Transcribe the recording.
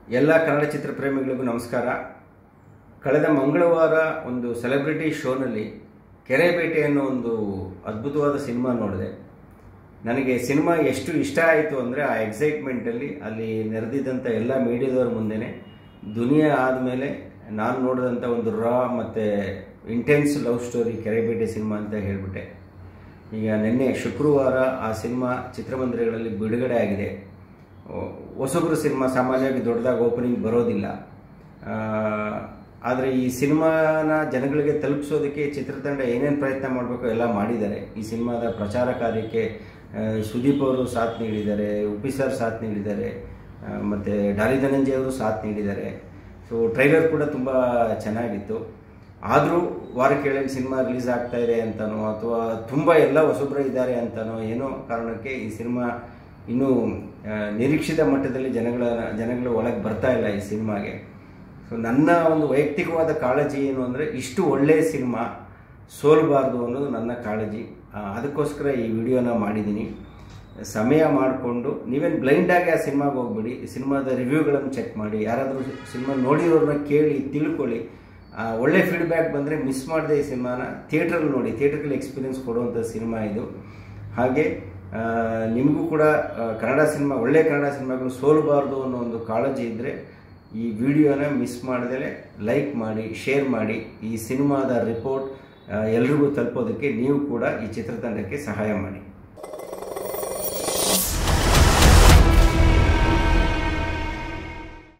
ಎಲ್ಲ ಕನ್ನಡ ಚಿತ್ರಪ್ರೇಮಿಗಳಿಗೂ ನಮಸ್ಕಾರ ಕಳೆದ ಮಂಗಳವಾರ ಒಂದು ಸೆಲೆಬ್ರಿಟಿ ಶೋನಲ್ಲಿ ಕೆರೆಬೇಟೆ ಅನ್ನೋ ಒಂದು ಅದ್ಭುತವಾದ ಸಿನಿಮಾ ನೋಡಿದೆ ನನಗೆ ಸಿನಿಮಾ ಎಷ್ಟು ಇಷ್ಟ ಆಯಿತು ಅಂದರೆ ಆ ಎಕ್ಸೈಟ್ಮೆಂಟಲ್ಲಿ ಅಲ್ಲಿ ನೆರೆದಿದ್ದಂಥ ಎಲ್ಲ ಮೀಡಿಯಾದವ್ರ ಮುಂದೆನೆ ದುನಿಯಾ ಆದಮೇಲೆ ನಾನು ನೋಡಿದಂಥ ಒಂದು ರಾ ಮತ್ತು intense love story Kerebete cinema ಅಂತ ಹೇಳಿಬಿಟ್ಟೆ ಈಗ ನಿನ್ನೆ ಶುಕ್ರವಾರ ಆ ಸಿನಿಮಾ ಚಿತ್ರಮಂದಿರಗಳಲ್ಲಿ ಬಿಡುಗಡೆ ಆಗಿದೆ ಹೊಸಬ್ರು ಸಿನಿಮಾ ಸಾಮಾನ್ಯವಾಗಿ ದೊಡ್ಡದಾಗಿ ಓಪನಿಂಗ್ ಬರೋದಿಲ್ಲ ಆದರೆ ಈ ಸಿನಿಮಾನ ಜನಗಳಿಗೆ ತಲುಪಿಸೋದಕ್ಕೆ ಚಿತ್ರತಂಡ ಏನೇನು ಪ್ರಯತ್ನ ಮಾಡಬೇಕು ಎಲ್ಲ ಮಾಡಿದ್ದಾರೆ ಈ ಸಿನಿಮಾದ ಪ್ರಚಾರ ಕಾರ್ಯಕ್ಕೆ ಆ, ಸುದೀಪ್ ಅವರು ಸಾಥ್ ನೀಡಿದ್ದಾರೆ ಉಪ್ಪಿ ಸರ್ ಸಾಥ್ ನೀಡಿದ್ದಾರೆ ಮತ್ತು ಡಾಲಿ ಧನಂಜಯ ಅವರು ಸಾಥ್ ನೀಡಿದ್ದಾರೆ ಸೊ ಟ್ರೈಲರ್ ಕೂಡ ತುಂಬ ಚೆನ್ನಾಗಿತ್ತು ಆದರೂ ವಾರಕ್ಕೆ ಏಳೆಂಟು ಸಿನಿಮಾ ರಿಲೀಸ್ ಆಗ್ತಾ ಇದೆ ಅಂತನೋ ಅಥವಾ ತುಂಬ ಎಲ್ಲ ಹೊಸಬ್ರು ಇದ್ದಾರೆ ಅಂತನೋ ಏನೋ ಕಾರಣಕ್ಕೆ ಈ ಸಿನಿಮಾ ಇನ್ನೂ ಆ, ನಿರೀಕ್ಷಿತ ಮಟ್ಟದಲ್ಲಿ ಜನಗಳ ಜನಗಳ ಒಳಗೆ ಬರ್ತಾ ಇಲ್ಲ ಈ ಸಿನಿಮಾಗೆ ಸೊ ನನ್ನ ಒಂದು ವೈಯಕ್ತಿಕವಾದ ಕಾಳಜಿ ಏನು ಅಂದರೆ ಇಷ್ಟು ಒಳ್ಳೆಯ ಸಿನಿಮಾ ಸೋಲಬಾರ್ದು ಅನ್ನೋದು ನನ್ನ ಕಾಳಜಿ ಆ, ಅದಕ್ಕೋಸ್ಕರ ಈ ವಿಡಿಯೋನ ಮಾಡಿದ್ದೀನಿ ಸಮಯ ಮಾಡಿಕೊಂಡು ನೀವೇನು ಬ್ಲೈಂಡಾಗಿ ಆ ಸಿನಿಮಾಗೆ ಹೋಗ್ಬಿಡಿ ಸಿನಿಮಾದ ರಿವ್ಯೂಗಳನ್ನು ಚೆಕ್ ಮಾಡಿ ಯಾರಾದರೂ ಸಿನಿಮಾ ನೋಡಿರೋರನ್ನ ಕೇಳಿ ತಿಳ್ಕೊಳ್ಳಿ ಆ, ಒಳ್ಳೆ ಫೀಡ್ಬ್ಯಾಕ್ ಬಂದರೆ ಮಿಸ್ ಮಾಡದೆ ಈ ಸಿನಿಮಾನ ಥಿಯೇಟ್ರಲ್ಲಿ ನೋಡಿ ಥಿಯೇಟ್ರಲ್ಲಿ ಎಕ್ಸ್ಪೀರಿಯನ್ಸ್ ಕೊಡುವಂಥ ಸಿನಿಮಾ ಇದು ಹಾಗೆ ಆ, ನಿಮಗೂ ಕೂಡ ಆ, ಕನ್ನಡ ಸಿನಿಮಾ ಒಳ್ಳೆ ಕನ್ನಡ ಸಿನಿಮಾಗಳು ಸೋಲಬಾರ್ದು ಅನ್ನೋ ಒಂದು ಕಾಳಜಿ ಇದ್ದರೆ ಈ ವಿಡಿಯೋನ ಮಿಸ್ ಮಾಡದೆ ಲೈಕ್ ಮಾಡಿ ಶೇರ್ ಮಾಡಿ ಈ ಸಿನಿಮಾದ ರಿಪೋರ್ಟ್ ಎಲ್ರಿಗೂ ತಲುಪೋದಕ್ಕೆ ನೀವು ಕೂಡ ಈ ಚಿತ್ರತಂಡಕ್ಕೆ ಸಹಾಯ ಮಾಡಿ